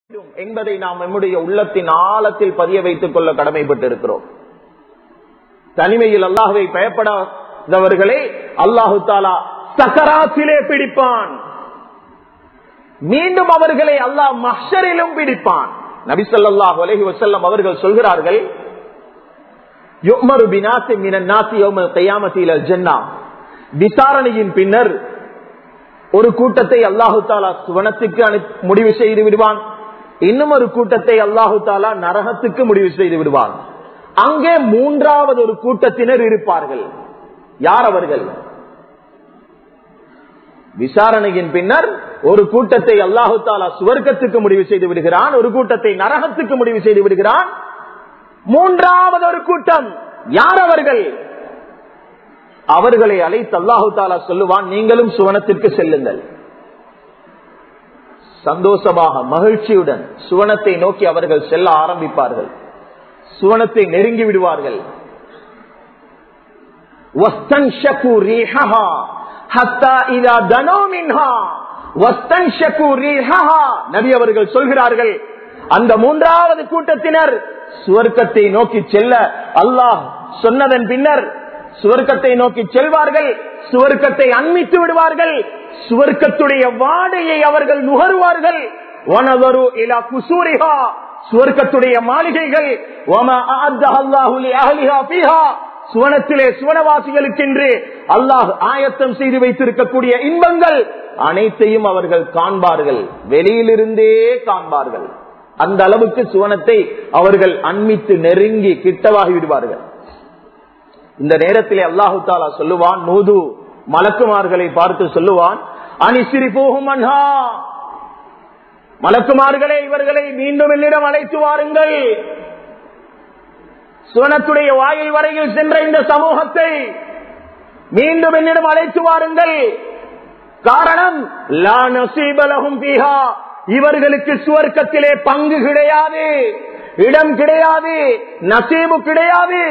வேண்டும் என்பதை நாம் நம்முடைய உள்ளத்தின் ஆழத்தில் பதிய வைத்துக் கொள்ள கடமைப்பட்டிருக்கிறோம் தனிமையில் அல்லாஹுவை பயப்படாதவர்களே அல்லாஹு தாலா சக்கராத்திலே பிடிப்பான் மீண்டும் அவர்களை அல்லாஹ் மஹரிலும் பிடிப்பான் நபிசல்லாஹ் அலஹி வசல்லம் அவர்கள் சொல்கிறார்கள் விசாரணையின் பின்னர் ஒரு கூட்டத்தை அல்லாஹு தாலா சுவனத்துக்கு முடிவு செய்து விடுவான் இன்னும் ஒரு கூட்டத்தை அல்லாஹு தாலா நரகத்துக்கு முடிவு செய்து விடுவான் அங்கே மூன்றாவது ஒரு கூட்டத்தினர் இருப்பார்கள் யார் அவர்கள் விசாரணையின் பின்னர் ஒரு கூட்டத்தை அல்லாஹு தாலா சுவர்க்கத்துக்கு முடிவு செய்து விடுகிறான் ஒரு கூட்டத்தை நரகத்துக்கு முடிவு செய்து விடுகிறான் மூன்றாவது ஒரு கூட்டம் யார் அவர்கள் அவர்களை அழைத்து அல்லாஹு தாலா சொல்லுவான் நீங்களும் சுவனத்திற்கு செல்லுங்கள் சந்தோஷமாக மகிழ்ச்சியுடன் சுவனத்தை நோக்கி அவர்கள் செல்ல ஆரம்பிப்பார்கள் சுவனத்தை நெருங்கி விடுவார்கள் நபி அவர்கள் சொல்கிறார்கள் அந்த மூன்றாவது கூட்டத்தினர் சுவர்க்கத்தை நோக்கி செல்ல அல்லாஹ் சொன்னதன் பின்னர் சுவர்க்கத்தை நோக்கி செல்வார்கள் சுவர்க்கத்தை அண்மித்து விடுவார்கள் சுவர்க்கத்துடைய வாடையை அவர்கள் நுகருவார்கள் சுவர்க்கத்துடைய மாளிகைகள் சுவனத்திலே சுவனவாசிகளுக்கென்று அல்லாஹ் ஆயத்தம் செய்து வைத்திருக்கக்கூடிய இன்பங்கள் அனைத்தையும் அவர்கள் காண்பார்கள் வெளியிலிருந்தே காண்பார்கள் அந்த அளவுக்கு சுவனத்தை அவர்கள் அண்மித்து நெருங்கி கிட்டவாகி விடுவார்கள் இந்த நேரத்திலே அல்லாஹு தாலா சொல்லுவான் நூது மலக்குமார்களை பார்த்து சொல்லுவான் அனிசிரி போகும் அண்ணா மலக்குமார்களே இவர்களை மீண்டும் என்னிடம் அழைத்து வாருங்கள் சுவனத்துடைய வாயில் வரையில் சென்ற இந்த சமூகத்தை மீண்டும் என்னிடம் அழைத்து வாருங்கள் காரணம் லா நசீபலகும் பீஹா இவர்களுக்கு சுவர்க்கத்திலே பங்கு கிடையாது இடம் கிடையாது நசீபு கிடையாது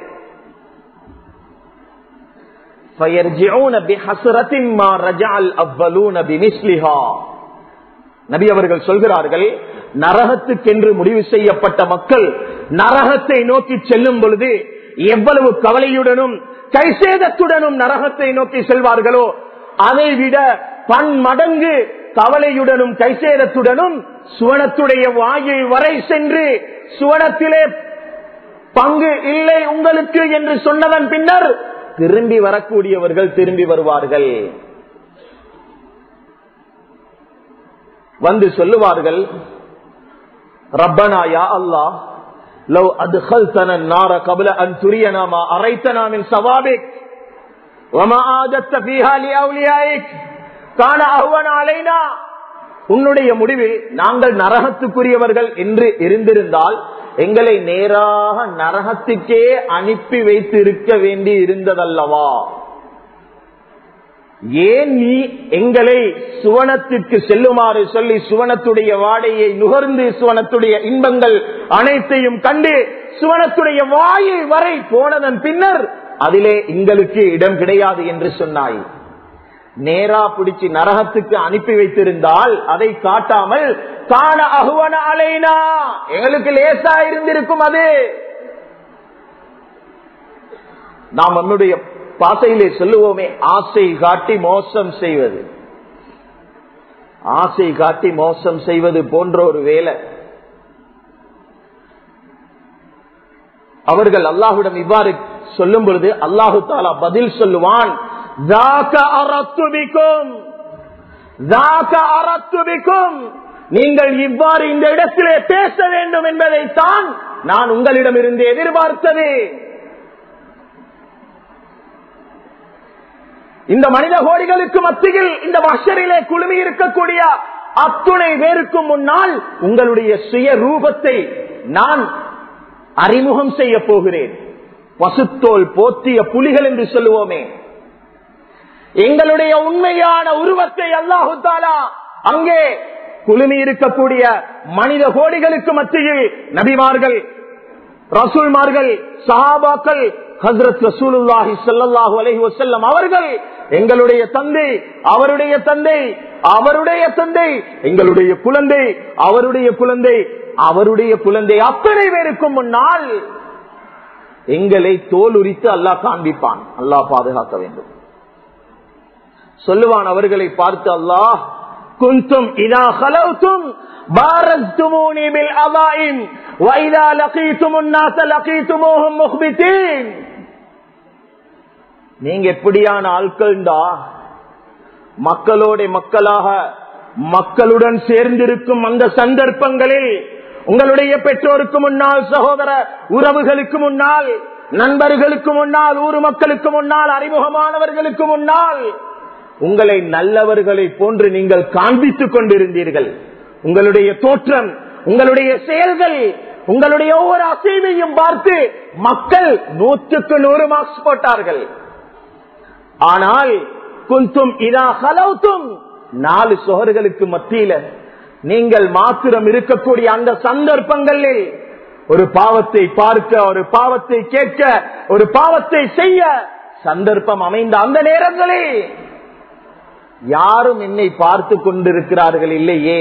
நபி அவர்கள் சொல்கிறார்கள் நரகத்துக்கென்று முடிவு செய்யப்பட்ட மக்கள் நரகத்தை நோக்கி செல்லும் பொழுது எவ்வளவு கவலையுடனும் கைசேதத்துடனும் நரகத்தை நோக்கி செல்வார்களோ அதை விட பன்மடங்கு கவலையுடனும் கைசேதத்துடனும் சுவனத்துடைய வாயில் வரை சென்று சுவனத்திலே பங்கு இல்லை உங்களுக்கு என்று சொன்னதன் பின்னர் திரும்பி வரக்கூடியவர்கள் திரும்பி வருவார்கள் வந்து சொல்லுவார்கள் ரப்பனாயா அல்லா லவ் அதுகல்தன நார கபல அன் துரியனாமா அரைத்தனா மின் சவாபிக் வமா ஆதத்த ஃபீஹா லிஅவ்லியாயிக் கான அஹ்வன அலைனா உன்னுடைய முடிவில் நாங்கள் நரகத்துக்குரியவர்கள் என்று இருந்திருந்தால் எங்களை நேராக நரகத்துக்கே அனுப்பி வைத்து இருக்க வேண்டி இருந்ததல்லவா ஏன் நீ எங்களை சுவனத்திற்கு செல்லுமாறு சொல்லி சுவனத்துடைய வாடையை நுகர்ந்து சுவனத்துடைய இன்பங்கள் அனைத்தையும் கண்டு சுவனத்துடைய வாயில் வரை போனதன் பின்னர் அதிலே எங்களுக்கு இடம் கிடையாது என்று சொன்னாய் நேரா பிடிச்சு நரகத்துக்கு அனுப்பி வைத்திருந்தால் அதை காட்டாமல் காண அகுவன அலைனா எங்களுக்கு லேசா இருந்திருக்கும் அது நாம் நம்முடைய பாசையிலே சொல்லுவோமே ஆசை காட்டி மோசம் செய்வது ஆசை காட்டி மோசம் செய்வது போன்ற ஒரு வேலை அவர்கள் அல்லாஹுடன் இவ்வாறு சொல்லும் பொழுது அல்லாஹு தாலா பதில் சொல்லுவான் நீங்கள் இவ்வாறு இந்த இடத்திலே பேச வேண்டும் என்பதைத்தான் நான் உங்களிடம் இருந்து எதிர்பார்த்தது இந்த மனித கோடிகளுக்கு மத்தியில் இந்த மஷரிலே குழுமி இருக்கக்கூடிய அத்துணை பேருக்கும் முன்னால் உங்களுடைய சுய ரூபத்தை நான் அறிமுகம் செய்ய போகிறேன் பசுத்தோல் போத்திய புலிகள் என்று சொல்லுவோமே எங்களுடைய உண்மையான உருவத்தை அல்லாஹு தாலா அங்கே குழுமி இருக்கக்கூடிய மனித கோடிகளுக்கு மத்தியில் நபிமார்கள் ரசூல்மார்கள் சஹாபாக்கள் ஹசரத் ரசூலுல்லாஹி ஸல்லல்லாஹு அலைஹி வஸல்லம் அவர்கள் எங்களுடைய தந்தை அவருடைய தந்தை அவருடைய தந்தை எங்களுடைய குழந்தை அவருடைய குழந்தை அவருடைய குழந்தை அத்தனை பேருக்கும் முன்னால் எங்களை தோல் உரித்து அல்லாஹ் காண்பிப்பான் அல்லாஹ் பாதுகாக்க வேண்டும் சொல்லுவான் அவர்களை பார்த்து அல்லாஹ் குந்தும் இதா ஹலவுத்தும் بارزتموني بالأضائم وإذا لقيتم الناس لقيتموهم مخبتين நீங்க எப்படியான ஆட்கள்டா மக்களோட மக்களாக மக்களுடன் சேர்ந்திருக்கும் அந்த சந்தர்ப்பங்களில் உங்களுடைய பெற்றோருக்கு முன்னால் சகோதர உறவுகளுக்கு முன்னால் நண்பர்களுக்கு முன்னால் ஊர் மக்களுக்கு முன்னால் அறிமுகமானவர்களுக்கு முன்னால் உங்களை நல்லவர்களை போன்று நீங்கள் காண்பித்துக் கொண்டிருந்தீர்கள் உங்களுடைய தோற்றம் உங்களுடைய செயல்கள் உங்களுடைய ஒவ்வொரு அசைவையும் பார்த்து மக்கள் நூற்றுக்கு நூறு மார்க்ஸ் போட்டார்கள் ஆனால் குந்தும் இதா ஹலவுத்தும் நாலு சுகர்களுக்கு மத்தியில நீங்கள் மாத்திரம் இருக்கக்கூடிய அந்த சந்தர்ப்பங்களில் ஒரு பாவத்தை பார்க்க ஒரு பாவத்தை கேட்க ஒரு பாவத்தை செய்ய சந்தர்ப்பம் அமைந்த அந்த நேரங்களில் யாரும் என்னை பார்த்து கொண்டிருக்கிறார்கள் இல்லையே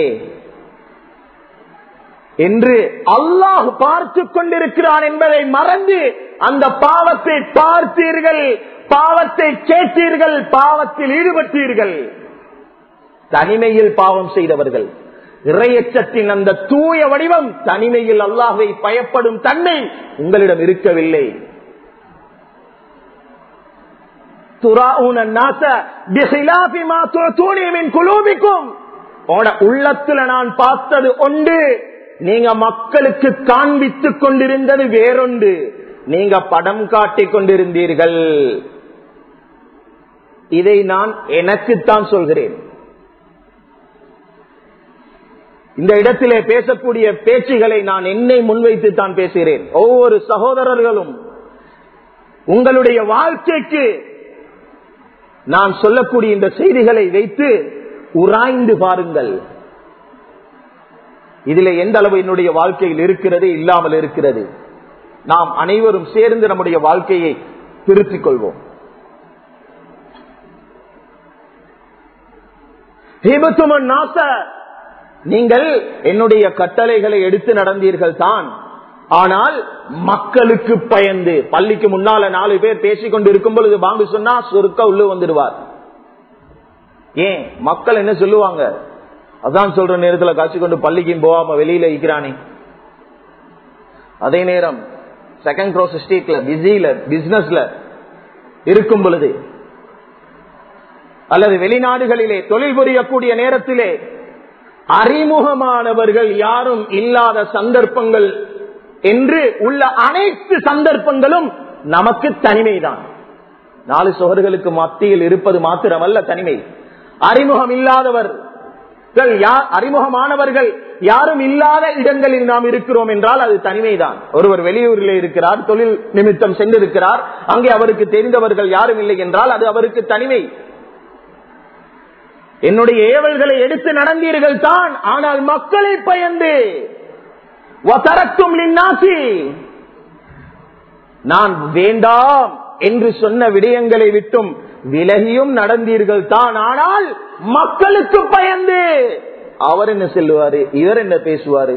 என்று அல்லாஹ் பார்த்து கொண்டிருக்கிறான் என்பதை மறந்து அந்த பாவத்தை பார்த்தீர்கள் பாவத்தை கேட்டீர்கள் பாவத்தில் ஈடுபட்டீர்கள் தனிமையில் பாவம் செய்தவர்கள் இறையச்சத்தின் அந்த தூய வடிவம் தனிமையில் அல்லாஹை பயப்படும் தன்மை உங்களிடம் இருக்கவில்லை உள்ளத்துல நான் பார்த்தது ஒன்று நீங்க மக்களுக்கு காண்பித்துக் கொண்டிருந்தது வேறொன்று நீங்க படம் காட்டிக் கொண்டிருந்தீர்கள் இதை நான் எனக்குத்தான் சொல்கிறேன் இந்த இடத்திலே பேசக்கூடிய பேச்சுகளை நான் என்னை முன்வைத்து தான் பேசுகிறேன் ஒவ்வொரு சகோதரர்களும் உங்களுடைய வாழ்க்கைக்கு நான் சொல்லக்கூடிய இந்த செய்திகளை வைத்து உராய்ந்து பாருங்கள் இதுல எந்த அளவு என்னுடைய வாழ்க்கையில் இருக்கிறது இல்லாமல் இருக்கிறது நாம் அனைவரும் சேர்ந்து நம்முடைய வாழ்க்கையை திருத்திக் கொள்வோம் நீங்கள் என்னுடைய கட்டளைகளை எடுத்து நடந்தீர்கள் தான் ஆனால் மக்களுக்கு பயந்து பள்ளிக்கு முன்னால நாலு பேர் பேசிக் கொண்டு இருக்கும் பொழுது பாம்பு சொன்னா சுருக்க உள்ள வந்துடுவார் ஏன் மக்கள் என்ன சொல்லுவாங்க அதான் சொல்ற நேரத்தில் காட்சி கொண்டு பள்ளிக்கும் போகாம வெளியில இருக்கிறானே அதே நேரம் செகண்ட் க்ரோஸ் ஸ்ட்ரீட்ல பிஸியில பிசினஸ்ல இருக்கும் பொழுது அல்லது வெளிநாடுகளிலே தொழில் புரியக்கூடிய நேரத்திலே அறிமுகமானவர்கள் யாரும் இல்லாத சந்தர்ப்பங்கள் என்று உள்ள அனைத்து சந்தர்ப்பங்களும் நமக்கு தனிமைதான் நாலு சுவர்களுக்கு மத்தியில் இருப்பது மாத்திரமல்ல தனிமை அறிமுகம் இல்லாதவர் அறிமுகமானவர்கள் யாரும் இல்லாத இடங்களில் நாம் இருக்கிறோம் என்றால் அது தனிமைதான் ஒருவர் வெளியூரில் இருக்கிறார் தொழில் நிமித்தம் சென்றிருக்கிறார் அங்கே அவருக்கு தெரிந்தவர்கள் யாரும் இல்லை என்றால் அது அவருக்கு தனிமை என்னுடைய ஏவல்களை எடுத்து நடந்தீர்கள் தான் ஆனால் மக்களை பயந்து நான் வேண்டாம் என்று சொன்ன விடயங்களை விட்டும் விலகியும் நடந்தீர்கள் தான் ஆனால் மக்களுக்கு பயந்து அவர் என்ன செல்லுவாரு இவர் என்ன பேசுவாரு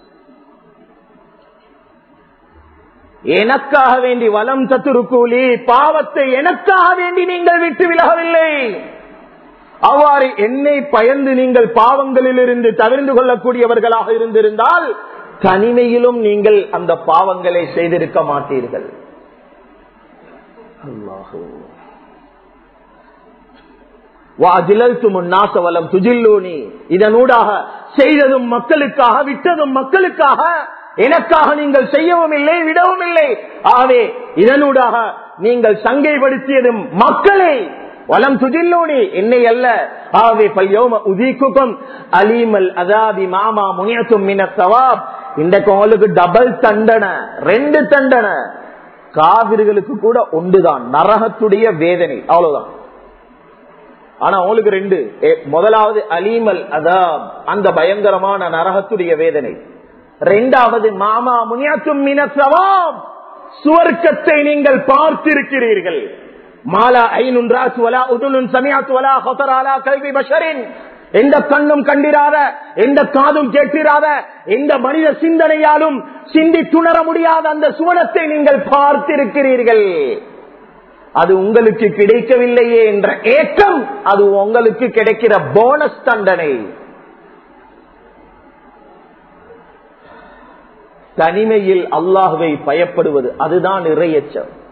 எனக்காக வேண்டி வலம் தத்துருக்கூலி பாவத்தை எனக்காக வேண்டி நீங்கள் விட்டு விலகவில்லை அவ்வாறு என்னை பயந்து நீங்கள் பாவங்களில் இருந்து தவிர்ந்து கொள்ளக்கூடியவர்களாக இருந்திருந்தால் தனிமையிலும் நீங்கள் அந்த பாவங்களை செய்திருக்க மாட்டீர்கள் அல்லாஹூ நாசவலம் துஜில்லூனி இதனூடாக செய்ததும் மக்களுக்காக விட்டதும் மக்களுக்காக எனக்காக நீங்கள் செய்யவும் இல்லை விடவும் இல்லை ஆகவே இதனூடாக நீங்கள் சங்கைப்படுத்தியதும் மக்களை வலம் துஜில்லோனி என்னை அல்ல ஆகவே பல்யோம உதிக்குக்கும் அலீமல் அதாபி மாமா முனியத்தும் மின சவாப் இந்த கோலுக்கு டபுள் தண்டனை ரெண்டு தண்டனை காவிர்களுக்கு கூட ஒன்றுதான் நரகத்துடைய வேதனை அவ்வளவுதான் ஆனா அவங்களுக்கு ரெண்டு முதலாவது அலீமல் அதாப் அந்த பயங்கரமான நரகத்துடைய வேதனை ரெண்டாவது மாமா முனியாத்தும் மின சவாப் சுவர்க்கத்தை நீங்கள் பார்த்திருக்கிறீர்கள் மாலா ஐனுன் ராஸ் வலா உதுனுன் சமியாத் வலா ஹொதராலா கல்வி பஷரின் எந்த கண்ணும் கண்டிராத எந்த காதும் கேட்டிராத எந்த மனித சிந்தனையாலும் சிந்தி துணர முடியாத அந்த சுவனத்தை நீங்கள் பார்த்திருக்கிறீர்கள் அது உங்களுக்கு கிடைக்கவில்லையே என்ற ஏக்கம் அது உங்களுக்கு கிடைக்கிற போனஸ் தண்டனை தனிமையில் அல்லாஹுவை பயப்படுவது அதுதான் இறையச்சம்